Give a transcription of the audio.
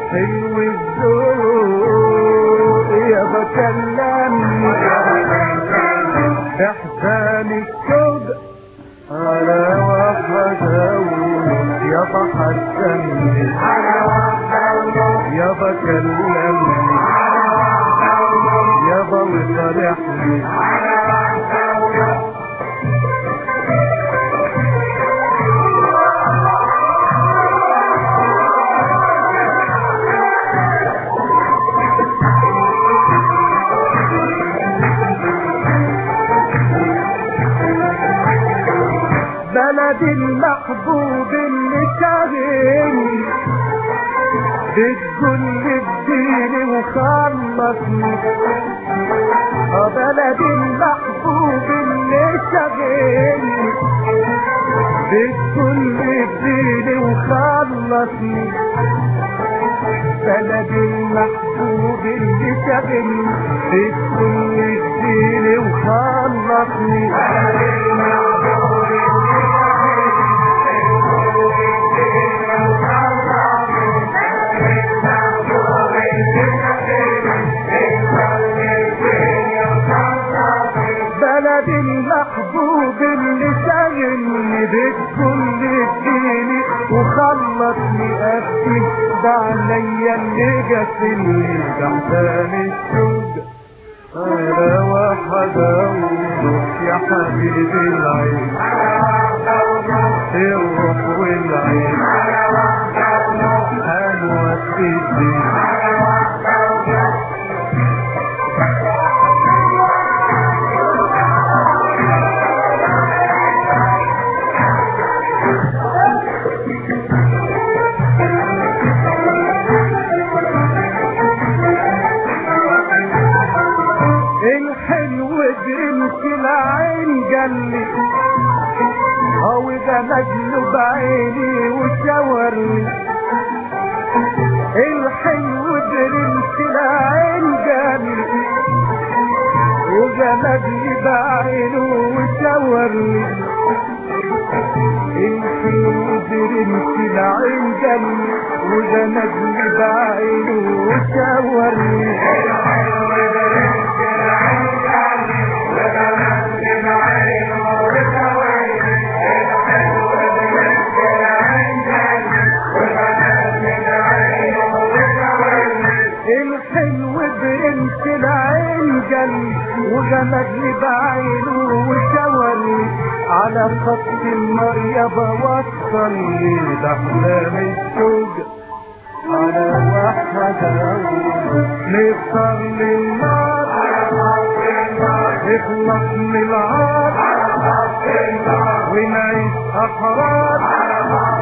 حلو الذوق يا بكلمني احزان الشوق على وحده يا بحسني يا بكلمني يا بصرحني بلد المحبوب اللي شاغلني بتقول اديني وخلصني اه بلد المحبوب اللي شاغلني بتقول اديني وخلصني بلد المحبوب اللي شاغلني بتقول اديني وخلصني بلد المحبوب اللي شاغلني بكل اديني وخلصني اختي ده عليا اللي جاتني ده احسان الشوق على واحد اقول يا حبيبي العين الروح والعين هنودي الدين الحلو برمك العين جلي هو ده مجنوب عيني وشاورني الحلو برمك العين جلي وده مجنوب عينه وشاورني الحلو برمك العين جلي وده مجنوب عينه وشاورني الحلو برمش العين جل وجمدني بعينه وشاورني على خط النار يابا وصلني ده احلام الشوق على واحد نفطر للنار نخلص من العار ونعيش احرار